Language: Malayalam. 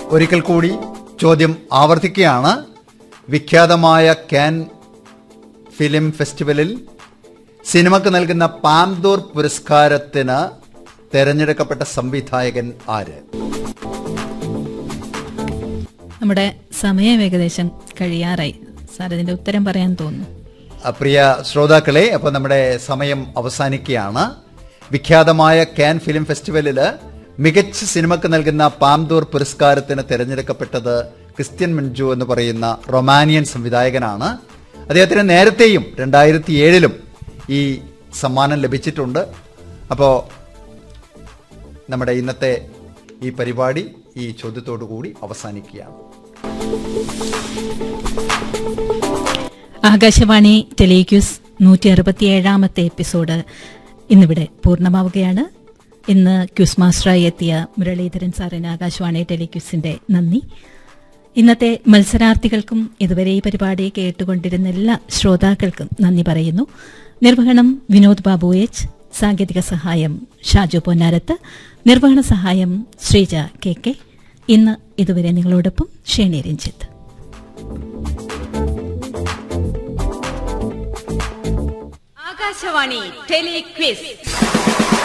ഒരിക്കൽ കൂടി ചോദ്യം ആവർത്തിക്കുകയാണ് വിഖ്യാതമായ കാൻ ഫിലിം ഫെസ്റ്റിവലിൽ സിനിമക്ക് നൽകുന്ന പാംദൂർ പുരസ്കാരത്തിന് തെരഞ്ഞെടുക്കപ്പെട്ട സംവിധായകൻ ആര് നമ്മുടെ സമയം ഏകദേശം കഴിയാറായി സാർ ഇതിന്റെ ഉത്തരം പറയാൻ തോന്നുന്നു ആ, പ്രിയ ശ്രോതാക്കളെ അപ്പോൾ നമ്മുടെ സമയം അവസാനിക്കുകയാണ് വിഖ്യാതമായ കാൻ ഫിലിം ഫെസ്റ്റിവലിൽ മികച്ച സിനിമക്ക് നൽകുന്ന പാംദൂർ പുരസ്കാരത്തിന് തിരഞ്ഞെടുക്കപ്പെട്ടത് ക്രിസ്ത്യൻ മിൻജു എന്ന് പറയുന്ന റൊമാനിയൻ സംവിധായകനാണ് അദ്ദേഹത്തിന് നേരത്തെയും രണ്ടായിരത്തി ഏഴിലും ഈ സമ്മാനം ലഭിച്ചിട്ടുണ്ട് അപ്പോൾ നമ്മുടെ ഇന്നത്തെ ഈ പരിപാടി ഈ ചോദ്യത്തോടു കൂടി അവസാനിക്കുകയാണ് ആകാശവാണി ടെലിക്യൂസ് നൂറ്റി അറുപത്തിയേഴാമത്തെ എപ്പിസോഡ് ഇന്നിവിടെ പൂർണ്ണമാവുകയാണ് ഇന്ന് ക്യൂസ് മാസ്റ്ററായി എത്തിയ മുരളീധരൻ സാറിന് ആകാശവാണി ടെലിക്യൂസിന്റെ നന്ദി ഇന്നത്തെ മത്സരാർത്ഥികൾക്കും ഇതുവരെ ഈ പരിപാടി കേട്ടുകൊണ്ടിരുന്ന എല്ലാ ശ്രോതാക്കൾക്കും നന്ദി പറയുന്നു നിർവഹണം വിനോദ് ബാബു എച്ച് സാങ്കേതിക സഹായം ഷാജു പൊന്നാരത്ത് നിർവഹണ സഹായം ശ്രീജ കെ കെ ഇന്ന് ഇതുവരെ നിങ്ങളോടൊപ്പം ഷേണി രഞ്ജിത്ത് ആകാശവാണി ടെലിക്വിസ്